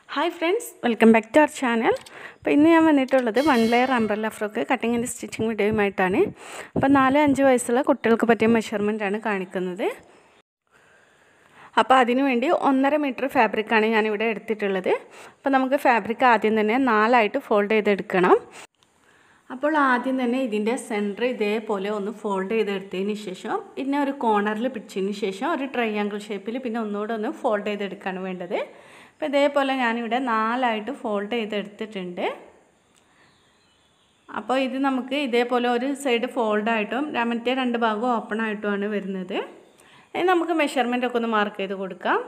hi friends welcome back to our channel അപ്പോൾ ഇന്ന് ഞാൻ വന്നിട്ടുള്ളത് one layer umbrella frock cutting and stitching വീഡിയോയുമായിട്ടാണ് അപ്പോൾ നാല് അഞ്ച് വയസ്സുള്ള കുട്ടികൾക്ക് പറ്റിയ മെഷർമെൻറ്റാണ് കാണിക്കുന്നത് അപ്പോൾ അതിനു വേണ്ടി ഒന്നര മീറ്റർ ഫാബ്രിക്കാണ് ഞാനിവിടെ എടുത്തിട്ടുള്ളത് അപ്പോൾ നമുക്ക് ഫാബ്രിക് ആദ്യം തന്നെ നാലായിട്ട് ഫോൾഡ് ചെയ്തെടുക്കണം അപ്പോൾ ആദ്യം തന്നെ ഇതിൻ്റെ സെൻറ്റർ ഇതേപോലെ ഒന്ന് ഫോൾഡ് ചെയ്തെടുത്തതിന് ശേഷം പിന്നെ ഒരു കോർണറിൽ പിടിച്ചതിന് ശേഷം ഒരു ട്രയാങ്കിൾ ഷേപ്പിൽ പിന്നെ ഒന്നുകൂടെ ഒന്ന് ഫോൾഡ് ചെയ്തെടുക്കുകയാണ് വേണ്ടത് അപ്പോൾ ഇതേപോലെ ഞാനിവിടെ നാലായിട്ട് ഫോൾഡ് ചെയ്തെടുത്തിട്ടുണ്ട് അപ്പോൾ ഇത് നമുക്ക് ഇതേപോലെ ഒരു സൈഡ് ഫോൾഡായിട്ടും മറ്റേ രണ്ട് ഭാഗം ഓപ്പൺ ആയിട്ടുമാണ് വരുന്നത് ഇനി നമുക്ക് മെഷർമെൻ്റ് ഒക്കെ ഒന്ന് മാർക്ക് ചെയ്ത് കൊടുക്കാം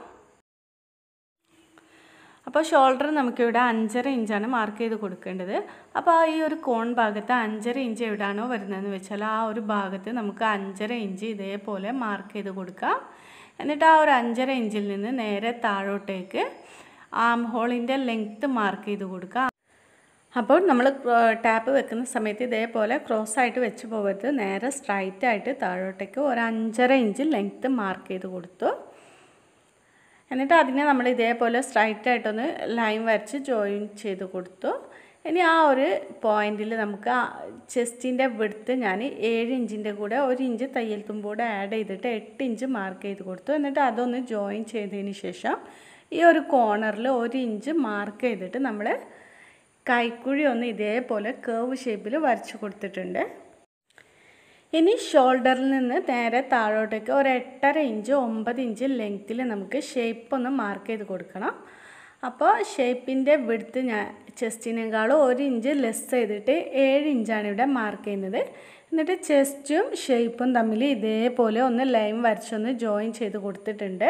അപ്പോൾ ഷോൾഡർ നമുക്കിവിടെ അഞ്ചര ഇഞ്ചാണ് മാർക്ക് ചെയ്ത് കൊടുക്കേണ്ടത് അപ്പോൾ ഈ ഒരു കോൺ ഭാഗത്ത് അഞ്ചര ഇഞ്ച് എവിടെയാണോ വരുന്നതെന്ന് വെച്ചാൽ ആ ഒരു ഭാഗത്ത് നമുക്ക് അഞ്ചര ഇഞ്ച് ഇതേപോലെ മാർക്ക് ചെയ്ത് കൊടുക്കാം എന്നിട്ട് ആ ഒരു അഞ്ചര ഇഞ്ചിൽ നിന്ന് നേരെ താഴോട്ടേക്ക് ആം ഹോളിൻ്റെ ലെങ്ത്ത് മാർക്ക് ചെയ്ത് കൊടുക്കുക അപ്പോൾ നമ്മൾ ടാപ്പ് വെക്കുന്ന സമയത്ത് ഇതേപോലെ ക്രോസ് ആയിട്ട് വെച്ച് പോകരുത് നേരെ സ്ട്രൈറ്റ് ആയിട്ട് താഴോട്ടേക്ക് ഒരു അഞ്ചര ഇഞ്ച് ലെങ്ത്ത് മാർക്ക് ചെയ്ത് കൊടുത്തു എന്നിട്ട് അതിനെ നമ്മൾ ഇതേപോലെ സ്ട്രൈറ്റ് ആയിട്ടൊന്ന് ലൈൻ വരച്ച് ജോയിൻ ചെയ്ത് കൊടുത്തു ഇനി ആ ഒരു പോയിന്റിൽ നമുക്ക് ചെസ്റ്റിൻ്റെ വിടുത്ത് ഞാൻ ഏഴ് ഇഞ്ചിൻ്റെ കൂടെ ഒരു ഇഞ്ച് തയ്യൽ തുമ്പോടെ ആഡ് ചെയ്തിട്ട് എട്ട് ഇഞ്ച് മാർക്ക് ചെയ്ത് കൊടുത്തു എന്നിട്ട് അതൊന്ന് ജോയിൻ ചെയ്തതിന് ശേഷം ഈ ഒരു കോർണറിൽ ഒരു ഇഞ്ച് മാർക്ക് ചെയ്തിട്ട് നമ്മൾ കൈക്കുഴി ഒന്ന് ഇതേപോലെ കേവ് ഷേപ്പിൽ വരച്ച് കൊടുത്തിട്ടുണ്ട് ഇനി ഷോൾഡറിൽ നിന്ന് നേരെ താഴോട്ടേക്ക് ഒരു എട്ടര ഇഞ്ച് ഒമ്പത് ഇഞ്ച് ലെങ്ത്തിൽ നമുക്ക് ഷേപ്പ് ഒന്ന് മാർക്ക് ചെയ്ത് കൊടുക്കണം അപ്പോൾ ഷേപ്പിൻ്റെ വിടുത്ത് ഞാൻ ചെസ്റ്റിനേക്കാളും ഒരു ഇഞ്ച് ലെസ് ചെയ്തിട്ട് ഏഴ് ഇഞ്ചാണ് ഇവിടെ മാർക്ക് ചെയ്യുന്നത് എന്നിട്ട് ചെസ്റ്റും ഷേപ്പും തമ്മിൽ ഇതേപോലെ ഒന്ന് ലൈൻ വരച്ചൊന്ന് ജോയിൻ ചെയ്ത് കൊടുത്തിട്ടുണ്ട്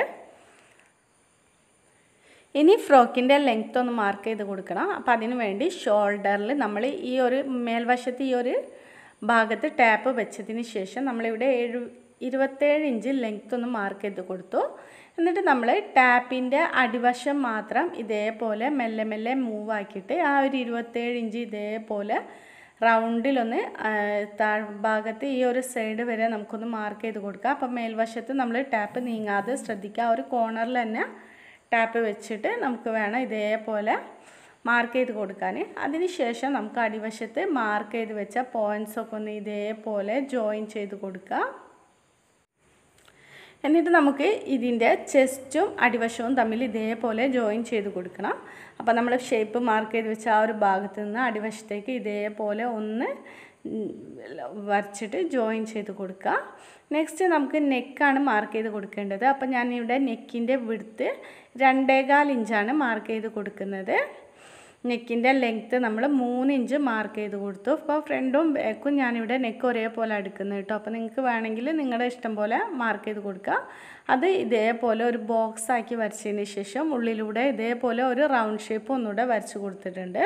ഇനി ഫ്രോക്കിൻ്റെ ലെങ്ത്ത് ഒന്ന് മാർക്ക് ചെയ്ത് കൊടുക്കണം അപ്പോൾ അതിന് വേണ്ടി ഷോൾഡറിൽ നമ്മൾ ഈ ഒരു മേൽവശത്ത് ഈ ഒരു ഭാഗത്ത് ടാപ്പ് വെച്ചതിന് ശേഷം നമ്മളിവിടെ ഏഴ് ഇരുപത്തേഴ് ഇഞ്ച് ലെങ്ത്ത് ഒന്ന് മാർക്ക് ചെയ്ത് കൊടുത്തു എന്നിട്ട് നമ്മൾ ടാപ്പിൻ്റെ അടിവശം മാത്രം ഇതേപോലെ മെല്ലെ മെല്ലെ മൂവ് ആക്കിയിട്ട് ആ ഒരു ഇരുപത്തേഴ് ഇഞ്ച് ഇതേപോലെ റൗണ്ടിലൊന്ന് താഴ്ഭാഗത്ത് ഈ ഒരു സൈഡ് വരെ നമുക്കൊന്ന് മാർക്ക് ചെയ്ത് കൊടുക്കാം അപ്പം മേൽവശത്ത് നമ്മൾ ടാപ്പ് നീങ്ങാതെ ശ്രദ്ധിക്കുക ആ ഒരു കോർണറിൽ തന്നെ ടാപ്പ് വെച്ചിട്ട് നമുക്ക് വേണം ഇതേപോലെ മാർക്ക് ചെയ്ത് കൊടുക്കാൻ അതിന് ശേഷം നമുക്ക് അടിവശത്ത് മാർക്ക് ചെയ്ത് വെച്ച പോയിൻറ്റ്സ് ഒക്കെ ഒന്ന് ഇതേപോലെ ജോയിൻ ചെയ്ത് കൊടുക്കുക എന്നിട്ട് നമുക്ക് ഇതിൻ്റെ ചെസ്റ്റും അടിവശവും തമ്മിൽ ഇതേപോലെ ജോയിൻ ചെയ്ത് കൊടുക്കണം അപ്പോൾ നമ്മൾ ഷേപ്പ് മാർക്ക് ചെയ്ത് വെച്ച ആ ഒരു ഭാഗത്ത് നിന്ന് അടിവശത്തേക്ക് ഇതേപോലെ ഒന്ന് വരച്ചിട്ട് ജോയിൻ ചെയ്ത് കൊടുക്കുക നെക്സ്റ്റ് നമുക്ക് നെക്കാണ് മാർക്ക് ചെയ്ത് കൊടുക്കേണ്ടത് അപ്പോൾ ഞാനിവിടെ നെക്കിൻ്റെ വിടുത്ത് രണ്ടേകാൽ ഇഞ്ചാണ് മാർക്ക് ചെയ്ത് കൊടുക്കുന്നത് നെക്കിൻ്റെ ലെങ്ത്ത് നമ്മൾ മൂന്ന് ഇഞ്ച് മാർക്ക് ചെയ്ത് കൊടുത്തു അപ്പോൾ ഫ്രണ്ടും ബാക്കും ഞാനിവിടെ നെക്ക് ഒരേപോലെ അടുക്കുന്നത് കേട്ടോ അപ്പോൾ നിങ്ങൾക്ക് വേണമെങ്കിൽ നിങ്ങളുടെ ഇഷ്ടം പോലെ മാർക്ക് ചെയ്ത് കൊടുക്കുക അത് ഇതേപോലെ ഒരു ബോക്സ് ആക്കി വരച്ചതിന് ശേഷം ഉള്ളിലൂടെ ഇതേപോലെ ഒരു റൗണ്ട് ഷേപ്പ് ഒന്നുകൂടെ വരച്ച് കൊടുത്തിട്ടുണ്ട്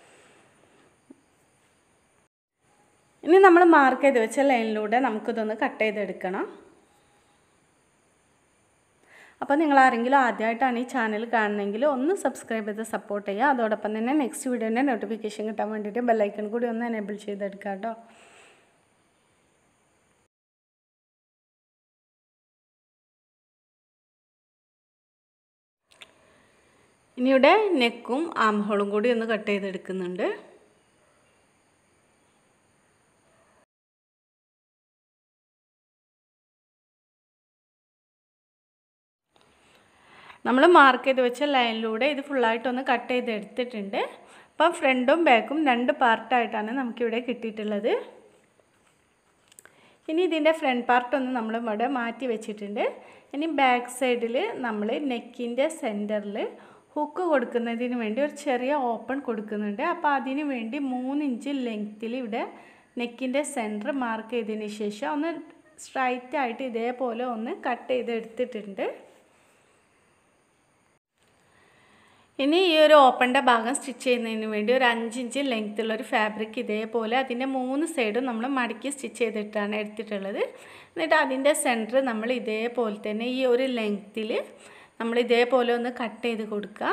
ഇനി നമ്മൾ മാർക്ക് ചെയ്ത് വെച്ച ലൈനിലൂടെ നമുക്കിതൊന്ന് കട്ട് ചെയ്തെടുക്കണം അപ്പോൾ നിങ്ങൾ ആരെങ്കിലും ആദ്യമായിട്ടാണ് ഈ ചാനൽ കാണുന്നതെങ്കിൽ ഒന്ന് സബ്സ്ക്രൈബ് ചെയ്ത് സപ്പോർട്ട് ചെയ്യുക അതോടൊപ്പം തന്നെ നെക്സ്റ്റ് വീഡിയോൻ്റെ നോട്ടിഫിക്കേഷൻ കിട്ടാൻ വേണ്ടിയിട്ട് ബെല്ലൈക്കൺ കൂടി ഒന്ന് എനേബിൾ ചെയ്തെടുക്കുക കേട്ടോ ഇനിയുടെ നെക്കും ആം ഹോളും കൂടി ഒന്ന് കട്ട് ചെയ്തെടുക്കുന്നുണ്ട് നമ്മൾ മാർക്ക് ചെയ്ത് വെച്ച ലൈനിലൂടെ ഇത് ഫുള്ളായിട്ടൊന്ന് കട്ട് ചെയ്ത് എടുത്തിട്ടുണ്ട് അപ്പം ഫ്രണ്ടും ബാക്കും രണ്ട് പാർട്ടായിട്ടാണ് നമുക്കിവിടെ കിട്ടിയിട്ടുള്ളത് ഇനി ഇതിൻ്റെ ഫ്രണ്ട് പാർട്ടൊന്ന് നമ്മൾ ഇവിടെ മാറ്റി വെച്ചിട്ടുണ്ട് ഇനി ബാക്ക് സൈഡിൽ നമ്മൾ നെക്കിൻ്റെ സെൻറ്ററിൽ ഹുക്ക് കൊടുക്കുന്നതിന് വേണ്ടി ഒരു ചെറിയ ഓപ്പൺ കൊടുക്കുന്നുണ്ട് അപ്പോൾ അതിന് വേണ്ടി മൂന്ന് ഇഞ്ച് ലെങ്ത്തിൽ ഇവിടെ നെക്കിൻ്റെ സെൻറ്റർ മാർക്ക് ചെയ്തതിന് ശേഷം ഒന്ന് സ്ട്രൈറ്റ് ആയിട്ട് ഇതേപോലെ ഒന്ന് കട്ട് ചെയ്ത് എടുത്തിട്ടുണ്ട് ഇനി ഈ ഒരു ഓപ്പണിൻ്റെ ഭാഗം സ്റ്റിച്ച് ചെയ്യുന്നതിന് വേണ്ടി ഒരു അഞ്ചിഞ്ച് ലെങ്ത്തുള്ള ഒരു ഫാബ്രിക് ഇതേപോലെ അതിൻ്റെ മൂന്ന് സൈഡും നമ്മൾ മടക്കി സ്റ്റിച്ച് ചെയ്തിട്ടാണ് എടുത്തിട്ടുള്ളത് എന്നിട്ട് അതിൻ്റെ സെൻറ്റർ നമ്മൾ ഇതേപോലെ തന്നെ ഈ ഒരു ലെങ്ത്തിൽ നമ്മൾ ഇതേപോലെ ഒന്ന് കട്ട് ചെയ്ത് കൊടുക്കുക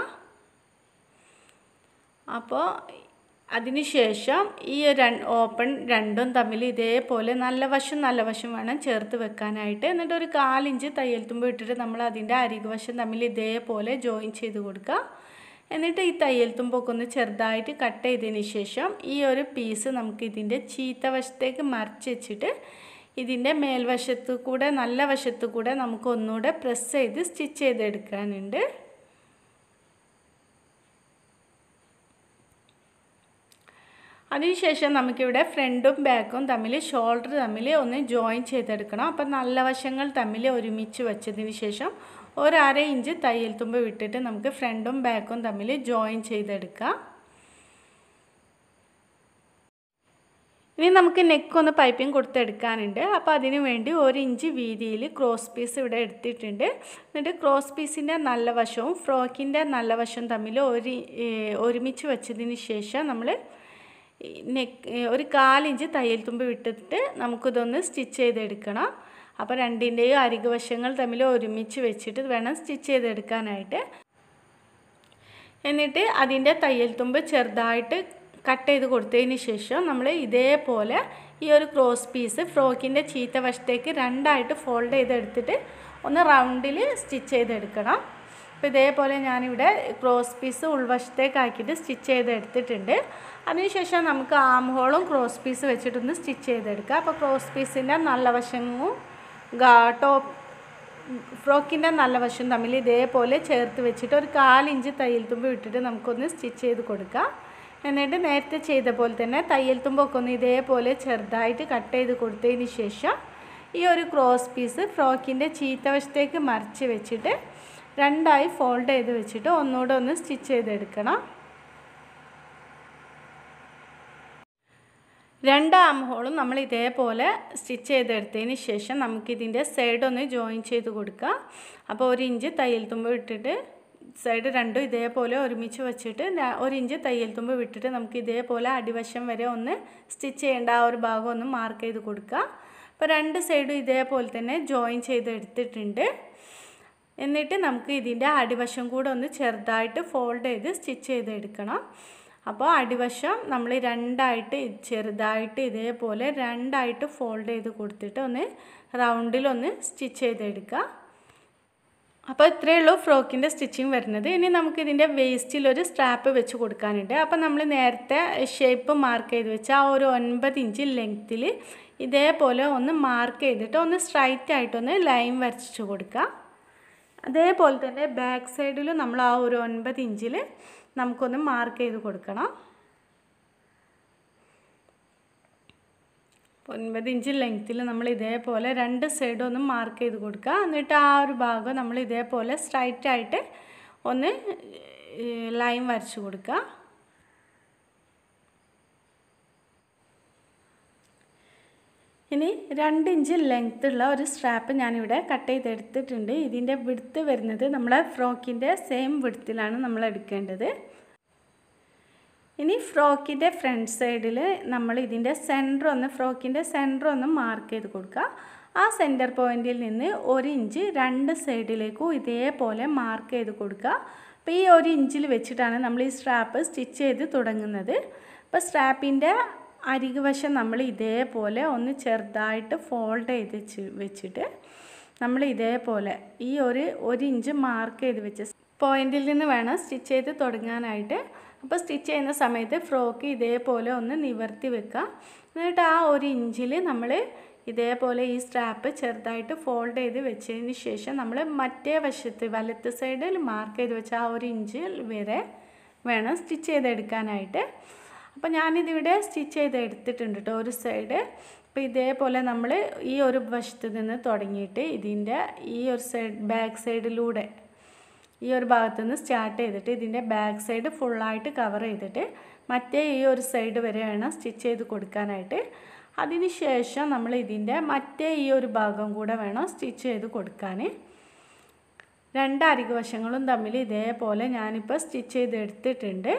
അപ്പോൾ അതിന് ശേഷം ഈ രണ്ട് ഓപ്പൺ രണ്ടും തമ്മിൽ ഇതേപോലെ നല്ല വശം നല്ല വശം വേണം ചേർത്ത് വെക്കാനായിട്ട് എന്നിട്ട് ഒരു കാലിഞ്ച് തയ്യൽ തുമ്പ് ഇട്ടിട്ട് നമ്മൾ അതിൻ്റെ അരികു വശം തമ്മിൽ ഇതേപോലെ ജോയിൻ ചെയ്ത് കൊടുക്കുക എന്നിട്ട് ഈ തയ്യൽ തുമ്പൊക്കെ ഒന്ന് ചെറുതായിട്ട് കട്ട് ചെയ്തതിന് ശേഷം ഈ ഒരു പീസ് നമുക്ക് ഇതിൻ്റെ ചീത്ത വശത്തേക്ക് മറിച്ച് വെച്ചിട്ട് ഇതിൻ്റെ മേൽവശത്ത് കൂടെ നല്ല വശത്ത് കൂടെ നമുക്ക് ഒന്നുകൂടെ പ്രസ് ചെയ്ത് സ്റ്റിച്ച് ചെയ്തെടുക്കാനുണ്ട് അതിനുശേഷം നമുക്കിവിടെ ഫ്രണ്ടും ബാക്കും തമ്മിൽ ഷോൾഡർ തമ്മിൽ ഒന്ന് ജോയിൻ ചെയ്തെടുക്കണം അപ്പം നല്ല വശങ്ങൾ തമ്മിൽ ഒരുമിച്ച് വെച്ചതിന് ശേഷം ഒരര ഇഞ്ച് തയ്യൽ തുമ്പ് വിട്ടിട്ട് നമുക്ക് ഫ്രണ്ടും ബാക്കും തമ്മിൽ ജോയിൻ ചെയ്തെടുക്കാം ഇനി നമുക്ക് നെക്ക് ഒന്ന് പൈപ്പിംഗ് കൊടുത്തെടുക്കാനുണ്ട് അപ്പോൾ അതിന് വേണ്ടി ഒരു ഇഞ്ച് വീതിയിൽ ക്രോസ് പീസ് ഇവിടെ എടുത്തിട്ടുണ്ട് എന്നിട്ട് ക്രോസ് പീസിൻ്റെ നല്ല വശവും ഫ്രോക്കിൻ്റെ നല്ല വശവും തമ്മിൽ ഒരു ഒരുമിച്ച് വെച്ചതിന് ശേഷം നമ്മൾ നെക്ക് ഒരു കാലിഞ്ച് തയ്യൽ തുമ്പ് വിട്ടിട്ട് നമുക്കിതൊന്ന് സ്റ്റിച്ച് ചെയ്തെടുക്കണം അപ്പോൾ രണ്ടിൻ്റെയും അരികുവശങ്ങൾ തമ്മിൽ ഒരുമിച്ച് വെച്ചിട്ട് വേണം സ്റ്റിച്ച് ചെയ്തെടുക്കാനായിട്ട് എന്നിട്ട് അതിൻ്റെ തയ്യൽ തുമ്പ് ചെറുതായിട്ട് കട്ട് ചെയ്ത് കൊടുത്തതിന് ശേഷം നമ്മൾ ഇതേപോലെ ഈ ഒരു ക്രോസ് പീസ് ഫ്രോക്കിൻ്റെ ചീത്ത വശത്തേക്ക് രണ്ടായിട്ട് ഫോൾഡ് ചെയ്തെടുത്തിട്ട് ഒന്ന് റൗണ്ടിൽ സ്റ്റിച്ച് ചെയ്തെടുക്കണം അപ്പോൾ ഇതേപോലെ ഞാനിവിടെ ക്രോസ് പീസ് ഉൾവശത്തേക്കാക്കിയിട്ട് സ്റ്റിച്ച് ചെയ്തെടുത്തിട്ടുണ്ട് അതിനുശേഷം നമുക്ക് ആം ഹോളും ക്രോസ് പീസ് വെച്ചിട്ടൊന്ന് സ്റ്റിച്ച് ചെയ്തെടുക്കുക അപ്പോൾ ക്രോസ് പീസിൻ്റെ നല്ല വശവും ടോപ്പ് ഫ്രോക്കിൻ്റെ നല്ല വശം തമ്മിൽ ഇതേപോലെ ചേർത്ത് വെച്ചിട്ട് ഒരു കാലിഞ്ച് തയ്യൽ തുമ്പ് വിട്ടിട്ട് നമുക്കൊന്ന് സ്റ്റിച്ച് ചെയ്ത് കൊടുക്കാം എന്നിട്ട് നേരത്തെ ചെയ്ത പോലെ തന്നെ തയ്യൽ തുമ്പൊക്കെ ഒന്ന് ഇതേപോലെ ചെറുതായിട്ട് കട്ട് ചെയ്ത് കൊടുത്തതിന് ശേഷം ഈ ഒരു ക്രോസ് പീസ് ഫ്രോക്കിൻ്റെ ചീത്ത വശത്തേക്ക് മറിച്ച് വെച്ചിട്ട് രണ്ടായി ഫോൾഡ് ചെയ്ത് വെച്ചിട്ട് ഒന്നുകൂടെ ഒന്ന് സ്റ്റിച്ച് ചെയ്തെടുക്കണം രണ്ട് ആം ഹോളും നമ്മൾ ഇതേപോലെ സ്റ്റിച്ച് ചെയ്തെടുത്തതിന് ശേഷം നമുക്കിതിൻ്റെ സൈഡ് ഒന്ന് ജോയിൻ ചെയ്ത് കൊടുക്കാം അപ്പോൾ ഒരു ഇഞ്ച് തയ്യൽ തുമ്പ് ഇട്ടിട്ട് സൈഡ് രണ്ടും ഇതേപോലെ ഒരുമിച്ച് വെച്ചിട്ട് ഒരു ഇഞ്ച് തയ്യൽ തുമ്പ് വിട്ടിട്ട് നമുക്ക് ഇതേപോലെ അടിവശം വരെ ഒന്ന് സ്റ്റിച്ച് ചെയ്യേണ്ട ആ ഒരു ഭാഗം ഒന്ന് മാർക്ക് ചെയ്ത് കൊടുക്കുക അപ്പോൾ രണ്ട് സൈഡും ഇതേപോലെ തന്നെ ജോയിൻ ചെയ്ത് എടുത്തിട്ടുണ്ട് എന്നിട്ട് നമുക്ക് ഇതിൻ്റെ അടിവശം കൂടെ ഒന്ന് ചെറുതായിട്ട് ഫോൾഡ് ചെയ്ത് സ്റ്റിച്ച് ചെയ്തെടുക്കണം അപ്പോൾ അടിവശം നമ്മൾ രണ്ടായിട്ട് ചെറുതായിട്ട് ഇതേപോലെ രണ്ടായിട്ട് ഫോൾഡ് ചെയ്ത് കൊടുത്തിട്ട് ഒന്ന് റൗണ്ടിലൊന്ന് സ്റ്റിച്ച് ചെയ്തെടുക്കുക അപ്പോൾ ഇത്രയേ ഉള്ളൂ ഫ്രോക്കിൻ്റെ സ്റ്റിച്ചിങ് വരുന്നത് ഇനി നമുക്ക് ഇതിൻ്റെ വേസ്റ്റിൽ ഒരു സ്ട്രാപ്പ് വെച്ച് കൊടുക്കാനുണ്ട് അപ്പോൾ നമ്മൾ നേരത്തെ ഷേപ്പ് മാർക്ക് ചെയ്ത് വെച്ച ആ ഒരു ഒൻപത് ഇഞ്ച് ലെങ്ത്തിൽ ഇതേപോലെ ഒന്ന് മാർക്ക് ചെയ്തിട്ട് ഒന്ന് സ്ട്രൈറ്റ് ആയിട്ടൊന്ന് ലൈൻ വരച്ച് കൊടുക്കുക അതേപോലെ തന്നെ ബാക്ക് സൈഡിലും നമ്മൾ ആ ഒരു ഒൻപത് ഇഞ്ചിൽ നമുക്കൊന്ന് മാർക്ക് ചെയ്ത് കൊടുക്കണം ഒൻപത് ഇഞ്ച് ലെങ്ത്തിൽ നമ്മൾ ഇതേപോലെ രണ്ട് സൈഡും ഒന്ന് മാർക്ക് ചെയ്ത് കൊടുക്കുക എന്നിട്ട് ആ ഒരു ഭാഗം നമ്മൾ ഇതേപോലെ സ്ട്രൈറ്റ് ആയിട്ട് ഒന്ന് ലൈൻ വരച്ച് കൊടുക്കുക ഇനി രണ്ട് ഇഞ്ച് ലെങ്ത് ഉള്ള ഒരു സ്ട്രാപ്പ് ഞാനിവിടെ കട്ട് ചെയ്തെടുത്തിട്ടുണ്ട് ഇതിൻ്റെ വിടുത്ത് വരുന്നത് നമ്മളെ ഫ്രോക്കിൻ്റെ സെയിം വിടുത്തിലാണ് നമ്മൾ എടുക്കേണ്ടത് ഇനി ഫ്രോക്കിൻ്റെ ഫ്രണ്ട് സൈഡിൽ നമ്മൾ ഇതിൻ്റെ സെൻറ്റർ ഒന്ന് ഫ്രോക്കിൻ്റെ സെൻറ്റർ ഒന്ന് മാർക്ക് ചെയ്ത് കൊടുക്കുക ആ സെൻറ്റർ പോയിൻറ്റിൽ നിന്ന് ഒരു ഇഞ്ച് രണ്ട് സൈഡിലേക്കും ഇതേപോലെ മാർക്ക് ചെയ്ത് കൊടുക്കുക അപ്പോൾ ഈ ഒരു ഇഞ്ചിൽ വെച്ചിട്ടാണ് നമ്മൾ ഈ സ്ട്രാപ്പ് സ്റ്റിച്ച് ചെയ്ത് തുടങ്ങുന്നത് അപ്പോൾ സ്ട്രാപ്പിൻ്റെ അരികുവശം നമ്മൾ ഇതേപോലെ ഒന്ന് ചെറുതായിട്ട് ഫോൾഡ് ചെയ്ത് വെച്ചിട്ട് നമ്മൾ ഇതേപോലെ ഈ ഒരു ഒരു ഇഞ്ച് മാർക്ക് ചെയ്ത് വെച്ച പോയിന്റിൽ നിന്ന് വേണം സ്റ്റിച്ച് ചെയ്ത് തുടങ്ങാനായിട്ട് അപ്പോൾ സ്റ്റിച്ച് ചെയ്യുന്ന സമയത്ത് ഫ്രോക്ക് ഇതേപോലെ ഒന്ന് നിവർത്തി വെക്കുക എന്നിട്ട് ആ ഒരു ഇഞ്ചിൽ നമ്മൾ ഇതേപോലെ ഈ സ്ട്രാപ്പ് ചെറുതായിട്ട് ഫോൾഡ് ചെയ്ത് വെച്ചതിന് ശേഷം നമ്മൾ മറ്റേ വശത്ത് വലത്ത് സൈഡിൽ മാർക്ക് ചെയ്ത് വെച്ച ആ ഒരു ഇഞ്ച് വരെ വേണം സ്റ്റിച്ച് ചെയ്തെടുക്കാനായിട്ട് അപ്പോൾ ഞാനിതിവിടെ സ്റ്റിച്ച് ചെയ്ത് എടുത്തിട്ടുണ്ട് കേട്ടോ ഒരു സൈഡ് അപ്പോൾ ഇതേപോലെ നമ്മൾ ഈ ഒരു വശത്ത് നിന്ന് തുടങ്ങിയിട്ട് ഇതിൻ്റെ ഈ ഒരു സൈഡ് ബാക്ക് സൈഡിലൂടെ ഈ ഒരു ഭാഗത്തു നിന്ന് സ്റ്റാർട്ട് ചെയ്തിട്ട് ഇതിൻ്റെ ബാക്ക് സൈഡ് ഫുള്ളായിട്ട് കവർ ചെയ്തിട്ട് മറ്റേ ഈ ഒരു സൈഡ് വരെ വേണം സ്റ്റിച്ച് ചെയ്ത് കൊടുക്കാനായിട്ട് അതിന് ശേഷം നമ്മൾ ഇതിൻ്റെ മറ്റേ ഈ ഒരു ഭാഗം കൂടെ വേണം സ്റ്റിച്ച് ചെയ്ത് കൊടുക്കാൻ രണ്ട് അരികുവശങ്ങളും തമ്മിൽ ഇതേപോലെ ഞാനിപ്പോൾ സ്റ്റിച്ച് ചെയ്ത് എടുത്തിട്ടുണ്ട്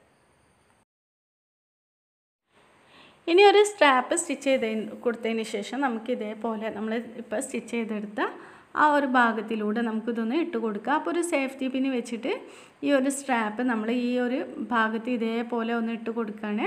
ഇനി ഒരു സ്ട്രാപ്പ് സ്റ്റിച്ച് ചെയ്ത് കൊടുത്തതിന് ശേഷം നമുക്ക് ഇതേപോലെ നമ്മൾ ഇപ്പോൾ സ്റ്റിച്ച് ചെയ്തെടുത്ത ആ ഒരു ഭാഗത്തിലൂടെ നമുക്കിതൊന്ന് ഇട്ട് കൊടുക്കുക അപ്പോൾ ഒരു സേഫ്റ്റി പിന് വെച്ചിട്ട് ഈ ഒരു സ്ട്രാപ്പ് നമ്മൾ ഈ ഒരു ഭാഗത്ത് ഇതേപോലെ ഒന്ന് ഇട്ട് കൊടുക്കുകയാണ്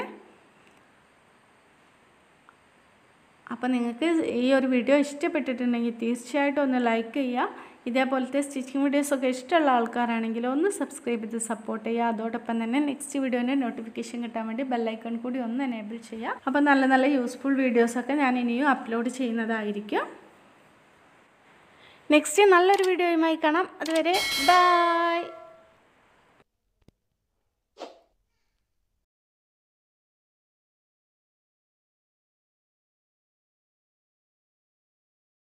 അപ്പോൾ നിങ്ങൾക്ക് ഈ ഒരു വീഡിയോ ഇഷ്ടപ്പെട്ടിട്ടുണ്ടെങ്കിൽ തീർച്ചയായിട്ടും ഒന്ന് ലൈക്ക് ചെയ്യുക ഇതേപോലത്തെ സ്റ്റിച്ചിങ് വീഡിയോസൊക്കെ ഇഷ്ടമുള്ള ആൾക്കാരാണെങ്കിൽ ഒന്ന് സബ്സ്ക്രൈബ് ചെയ്ത് സപ്പോർട്ട് ചെയ്യുക അതോടൊപ്പം തന്നെ നെക്സ്റ്റ് വീഡിയോൻ്റെ നോട്ടിഫിക്കേഷൻ കിട്ടാൻ വേണ്ടി ബെല്ലൈക്കൺ കൂടി ഒന്ന് എനേബിൾ ചെയ്യുക അപ്പോൾ നല്ല നല്ല യൂസ്ഫുൾ വീഡിയോസൊക്കെ ഞാൻ ഇനിയും അപ്ലോഡ് ചെയ്യുന്നതായിരിക്കും നെക്സ്റ്റ് നല്ലൊരു വീഡിയോയുമായി കാണാം അതുവരെ ബൈ